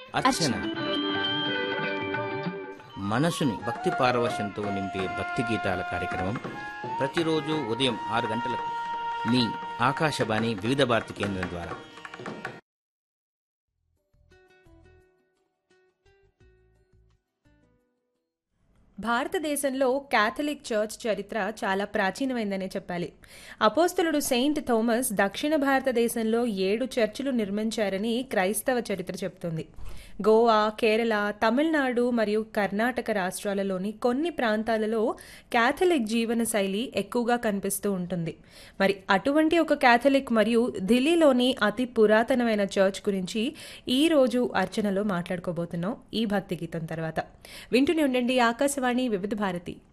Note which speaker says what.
Speaker 1: అర్చన మనసుని భక్తి పారవశ్యంతో నింపే భక్తి గీతాల కార్యక్రమం ప్రతిరోజు ఉదయం ఆరు గంటలకు మీ ఆకాశవాణి వివిధ భారతి కేంద్రం ద్వారా
Speaker 2: భారతదేశంలో క్యాథలిక్ చర్చ్ చరిత్ర చాలా ప్రాచీనమైందనే చెప్పాలి అపోస్తలుడు సెయింట్ థోమస్ దక్షిణ భారతదేశంలో ఏడు చర్చిలు నిర్మించారని క్రైస్తవ చరిత్ర చెబుతుంది గోవా కేరళ తమిళనాడు మరియు కర్ణాటక రాష్ట్రాలలోని కొన్ని ప్రాంతాలలో క్యాథలిక్ జీవన శైలి ఎక్కువగా కనిపిస్తూ ఉంటుంది మరి అటువంటి ఒక క్యాథలిక్ మరియు ఢిల్లీలోని అతి పురాతనమైన చర్చ్ గురించి ఈ రోజు అర్చనలో మాట్లాడుకోబోతున్నాం ఈ భక్తి గీతం తర్వాత వింటూనే ఉండండి ఆకాశవాణి వివిధ భారతి